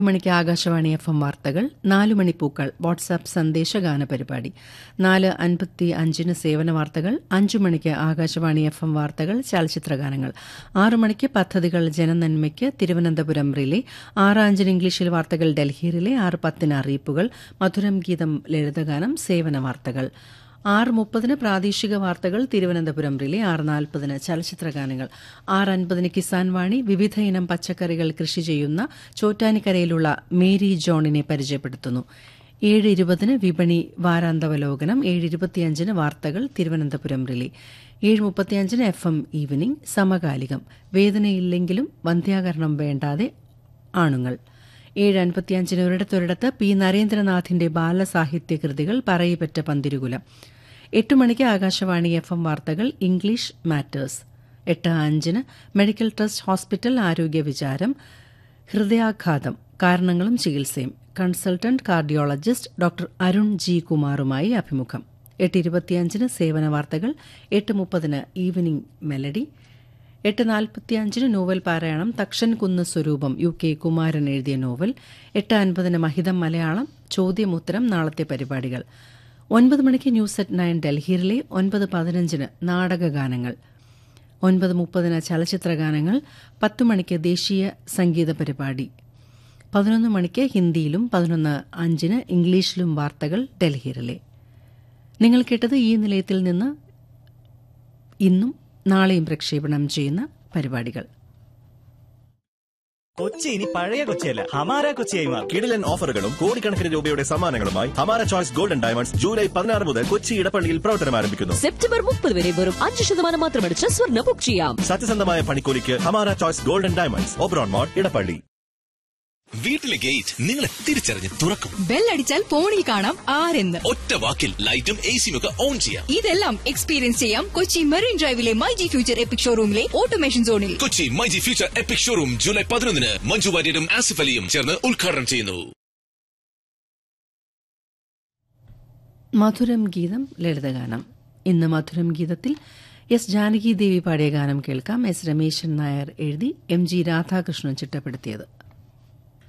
മണിക്ക് Akashvani F M വാർത്തകൾ നാല് മണിപ്പൂക്കൾ വാട്സാപ്പ് സന്ദേശഗാന പരിപാടി നാല് അൻപത്തി അഞ്ചിന് സേവന വാർത്തകൾ അഞ്ചു മണിക്ക് ആകാശവാണി എഫ് എം വാർത്തകൾ ചലച്ചിത്രഗാനങ്ങൾ ആറു മണിക്ക് പദ്ധതികൾ ജനനന്മയ്ക്ക് തിരുവനന്തപുരം റിലേ ആറ് അഞ്ചിന് ഇംഗ്ലീഷിൽ വാർത്തകൾ ഡൽഹി റിലേ ആറ് പത്തിന് അറിയിപ്പുകൾ മധുരം ഗീതം ലളിതഗാനം സേവന വാർത്തകൾ ആറ് മുപ്പതിന് പ്രാദേശിക വാർത്തകൾ തിരുവനന്തപുരം റിലേ ആറ് നാൽപ്പതിന് ചലച്ചിത്രഗാനങ്ങൾ ആറ് അൻപതിന് കിസാൻ വാണി വിവിധ ഇനം പച്ചക്കറികൾ കൃഷി ചെയ്യുന്ന ചോറ്റാനിക്കരയിലുള്ള മേരി ജോണിനെ പരിചയപ്പെടുത്തുന്നു ഏഴ് ഇരുപതിന് വിപണി വാരാന്തവലോകനം ഏഴ് ഇരുപത്തിയഞ്ചിന് വാർത്തകൾ തിരുവനന്തപുരം റിലേ ഏഴ് മുപ്പത്തിയഞ്ചിന് എഫ് എം ഈവനിംഗ് സമകാലികം വേദനയില്ലെങ്കിലും വന്ധ്യാകരണം വേണ്ടാതെ ആണുങ്ങൾ ഏഴ് അൻപത്തിയഞ്ചിന് ഒരിടത്തൊരിടത്ത് പി നരേന്ദ്രനാഥിന്റെ ബാലസാഹിത്യ കൃതികൾ പറയിപ്പറ്റ പന്തിരുകുലം എട്ട് മണിക്ക് ആകാശവാണി എഫ് എം വാർത്തകൾ ഇംഗ്ലീഷ് മാറ്റേഴ്സ് എട്ട് അഞ്ചിന് മെഡിക്കൽ ട്രസ്റ്റ് ഹോസ്പിറ്റൽ ആരോഗ്യ വിചാരം ഹൃദയാഘാതം കാരണങ്ങളും ചികിത്സയും consultant cardiologist doctor Arun G കുമാറുമായി അഭിമുഖം എട്ട് ഇരുപത്തിയഞ്ചിന് സേവന വാർത്തകൾ എട്ട് മുപ്പതിന് ഈവനിംഗ് മെലഡി എട്ട് നാൽപ്പത്തിയഞ്ചിന് നോവൽ പാരായണം തക്ഷൻ കുന്ന് സ്വരൂപം യു കെ കുമാരൻ എഴുതിയ നോവൽ എട്ട് അൻപതിന് മഹിതം മലയാളം ചോദ്യമുത്തരം നാളത്തെ പരിപാടികൾ ഒൻപത് മണിക്ക് ന്യൂസ് അറ്റ് നയൻ ഡൽഹിയിലെ ഒൻപത് പതിനഞ്ചിന് നാടകഗാനങ്ങൾ ഒൻപത് മുപ്പതിന് ചലച്ചിത്രഗാനങ്ങൾ പത്ത് മണിക്ക് ദേശീയ സംഗീത പരിപാടി പതിനൊന്ന് മണിക്ക് ഹിന്ദിയിലും പതിനൊന്ന് അഞ്ചിന് ഇംഗ്ലീഷിലും വാർത്തകൾ ഡൽഹിയിലെ നിങ്ങൾ കേട്ടത് ഈ നിലയത്തിൽ നിന്ന് ഇന്നും നാളെയും പ്രക്ഷേപണം ചെയ്യുന്ന പരിപാടികൾ കൊച്ചി ഇനി പഴയ കൊച്ചിയല്ല ഹമാര കൊച്ചിയായി മാറും കിടിലൻ ഓഫറുകളും കോടിക്കണക്കിന് രൂപയുടെ സമ്മാനങ്ങളുമായി ഹമാര ചോയ്സ് ഗോൾഡൻ ഡയമണ്ട്സ് ജൂലൈ പതിനാറ് മുതൽ കൊച്ചി ഇടപ്പള്ളിയിൽ പ്രവർത്തനം ആരംഭിക്കുന്നു സെപ്റ്റംബർ മുപ്പത് വരെ വെറും അഞ്ച് ശതമാനം മാത്രമടിച്ച് സ്വർണ്ണ ബുക്ക് ചെയ്യാം സത്യസന്ധമായ പണിക്കൂലിക്ക് ഹമാര choice golden diamonds Oberon mall Edappally വീട്ടിലെ ഗേറ്റ് നിങ്ങളെ തിരിച്ചറിഞ്ഞ് തുറക്കും ബെല്ലടിച്ചാൽ ഫോണിൽ കാണാം ആരെന്ന് ഒറ്റ വാക്കിൽ ലൈറ്റും എ സിയും ഒക്കെ ഓൺ ചെയ്യാം ഇതെല്ലാം എക്സ്പീരിയൻസ് ചെയ്യാം കൊച്ചി മെറീൻ ഡ്രൈവിലെ മൈ ജി ഫ്യൂച്ചർ എപ്പിക് ഷോറൂമിലെ ഓട്ടോമേഷൻ സോണിൽ Kochi myG future epic showroom July പതിനൊന്നിന് മഞ്ജു വാര്യരും ആസിഫ് അലിയും ചേർന്ന് ഉദ്ഘാടനം ചെയ്യുന്നു മധുരം ഗീതം ലളിതഗാനം ഇന്ന് മധുരം ഗീതത്തിൽ എസ് ജാനകി ദേവി പാടിയ ഗാനം കേൾക്കാം എസ് രമേശൻ നായർ എഴുതി എം ജി രാധാകൃഷ്ണൻ ചിട്ടപ്പെടുത്തിയത്